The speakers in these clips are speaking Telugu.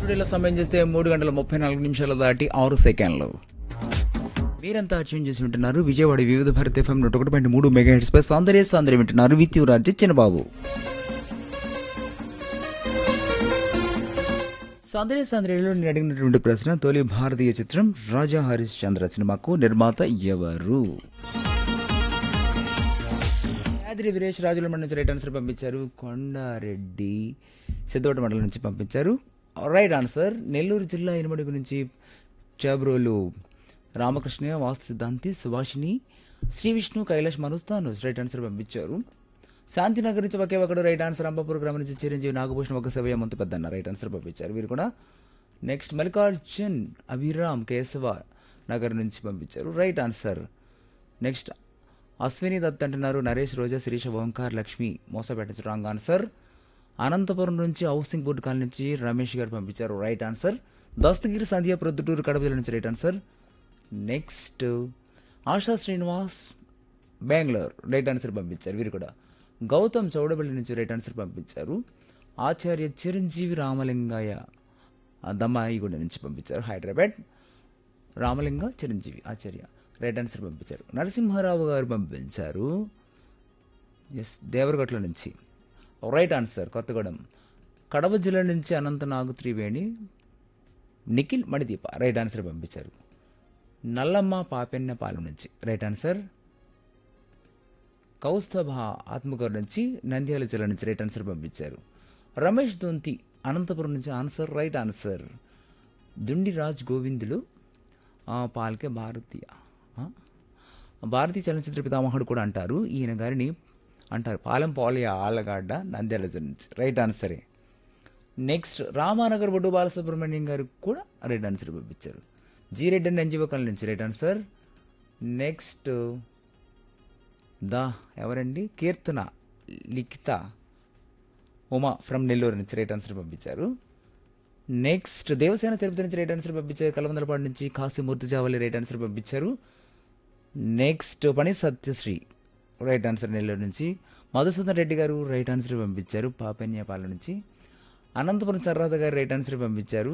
స్టూడియోలో సమయం చేస్తే మూడు గంటల ముప్పై నాలుగు నిమిషాలు దాటి ఆరు సెకండ్లు మీరంతా అర్చన చేసి ఉంటున్నారు విజయవాడ వివిధ భారత ఎఫ్ఎం నూట ఒకటి పాయింట్ మూడు మెగా హెడ్స్ పై సౌందర్య సౌందర్యం వింటున్నారు విత్ యువరాజ్ చిన్నబాబు సౌందర్య సౌందర్యంలో నేను అడిగినటువంటి ప్రశ్న తొలి భారతీయ చిత్రం రాజా హరీష్ చంద్ర సినిమాకు నిర్మాత ఎవరు యాదిరి వీరేష్ రాజుల మండలి నుంచి రైట్ ఆన్సర్ పంపించారు కొండారెడ్డి సిద్ధోట మండలం నుంచి పంపించారు రైట్ ఆన్సర్ నెల్లూరు జిల్లా ఇనుమడుగు నుంచి చాబ్రోలు రామకృష్ణ వాస్తు సిద్ధాంతి సుభాషిణి శ్రీ విష్ణు కైలాష్ మనుస్తాను రైట్ ఆన్సర్ పంపించారు శాంతినగర్ నుంచి ఒకే ఒకడు రైట్ ఆన్సర్ అంబాపూర్ గ్రామం నుంచి చిరంజీవి నాగభూషణ్ ఒక శివయ్య మంతు పెద్దన్న రైట్ ఆన్సర్ పంపించారు వీరు కూడా నెక్స్ట్ మల్లికార్జున్ అభిరామ్ కేశవ నగర్ నుంచి పంపించారు right answer next Ashwini Dutt అంటున్నారు నరేష్ రోజా శిరీష ఓంకార్ లక్ష్మి మోసపేట రాంగ్ ఆన్సర్ అనంతపురం నుంచి హౌసింగ్ బోర్డు కాలనీ నుంచి రమేష్ గారు పంపించారు రైట్ ఆన్సర్ దస్తగిరి సంధ్య ప్రొద్దుటూరు కడప జిల్లా నుంచి right answer next Asha Srinivas Bengaluru right answer పంపించారు వీరు కూడా గౌతమ్ చౌడబల్లి నుంచి రైట్ ఆన్సర్ పంపించారు ఆచార్య చిరంజీవి రామలింగయ్య ఆ, దమ్మాయిగూడ నుంచి పంపించారు హైదరాబాద్ రామలింగ చిరంజీవి ఆచార్య రైట్ ఆన్సర్ పంపించారు నరసింహారావు గారు పంపించారు ఎస్ దేవరగట్ల నుంచి రైట్ ఆన్సర్ కొత్తగూడెం కడప జిల్లా నుంచి అనంత నాగు త్రివేణి నిఖిల్ మణిదీప రైట్ ఆన్సర్ పంపించారు నల్లమ్మ పాపెన్నపాలెం నుంచి రైట్ ఆన్సర్ కౌస్తభ ఆత్మకూరు నుంచి నంద్యాల జిల్లా నుంచి రైట్ ఆన్సర్ పంపించారు రమేష్ దొంతి అనంతపురం నుంచి answer right answer Dundi Raj Govindulu ఆ, పాల్కే భారతీయ ఆ? భారతీయ చలనచిత్ర పితామహుడు కూడా అంటారు ఈయన గారిని అంటారు పాలెం పాలయ ఆలగాడ్డ నంద్యాల జిల్లా నుంచి రైట్ ఆన్సరే నెక్స్ట్ రామానగర్ బొడ్డు బాలసుబ్రహ్మణ్యం గారు కూడా రైట్ ఆన్సర్ పంపించారు జీ రెడ్డి అండ్ ఎన్జిఓకల్ నుంచి రైట్ ఆన్సర్ నెక్స్ట్ దా ఎవరండి కీర్తన లిఖిత ఉమా ఫ్రమ్ నెల్లూరు నుంచి రైట్ ఆన్సర్ పంపించారు నెక్స్ట్ దేవసేన తిరుపతి నుంచి రైట్ ఆన్సర్ పంపించారు కలవందలపాడు నుంచి కాశీమూర్తి జావలి రైట్ ఆన్సర్ పంపించారు నెక్స్ట్ పని సత్యశ్రీ రైట్ ఆన్సర్ నెల్లూరు నుంచి మధుసూదన్ రెడ్డి గారు రైట్ ఆన్సర్ పంపించారు పాపన్యపాలెం నుంచి అనంతపురం సర్రాధ గారు రైట్ ఆన్సర్ పంపించారు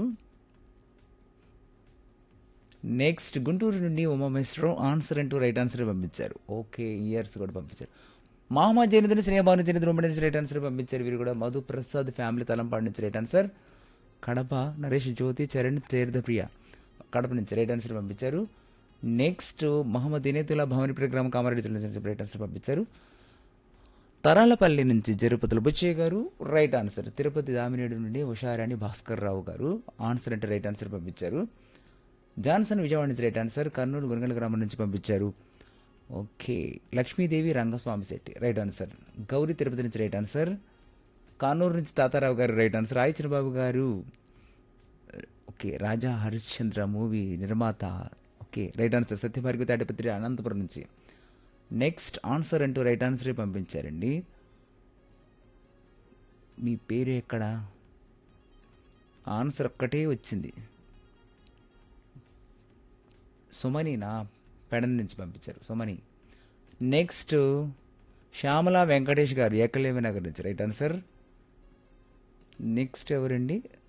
నెక్స్ట్ గుంటూరు నుండి ఉమామేశ్వరం ఆన్సర్ అంటూ రైట్ ఆన్సర్ పంపించారు ఓకే ఇయర్స్ కూడా పంపించారు మహమ్మద్ జైనుద్దీన్ స్నేహభాను జైనుద్దీన్ ఉమ్మడి నుంచి రైట్ ఆన్సర్ పంపించారు వీరు కూడా మధు ప్రసాద్ ఫ్యామిలీ తలంపాడు నుంచి రైట్ ఆన్సర్ కడప నరేష్ జ్యోతి చరణ్ తీర్థప్రియ కడప నుంచి రైట్ ఆన్సర్ పంపించారు నెక్స్ట్ మహమ్మద్ ఇనేతుల్లా భవని ప్రోగ్రామ్ కామారెడ్డి జిల్లా నుంచి రైట్ ఆన్సర్ పంపించారు తరాలపల్లి నుంచి జరుపతుల బుచ్చయ్య గారు రైట్ ఆన్సర్ తిరుపతి దామినేడు నుండి ఉషారాణి భాస్కర్ రావు గారు ఆన్సర్ అంటే రైట్ ఆన్సర్ పంపించారు జాన్సన్ విజయవాడ నుంచి రైట్ ఆన్సర్ కర్నూలు గురగల గ్రామం నుంచి పంపించారు okay Lakshmidevi Rangaswamy Shetty right answer Gowri Tirupati నుంచి రైట్ ఆన్సర్ కానూరు నుంచి తాతారావు గారు right answer Rayi Chinnababu garu okay Raja Harishchandra movie నిర్మాత okay right answer Satyabhargavi Tadipatri Anantapuram నుంచి నెక్స్ట్ ఆన్సర్ అంటూ రైట్ ఆన్సరే పంపించారండి మీ పేరు ఎక్కడ ఆన్సర్ ఒక్కటే వచ్చింది సుమని నా పెడన్ నుంచి పంపించారు సుమని నెక్స్ట్ శ్యామల వెంకటేష్ గారు ఏకలేవి నగర్ నుంచి రైట్ ఆన్సర్ నెక్స్ట్ ఎవరండి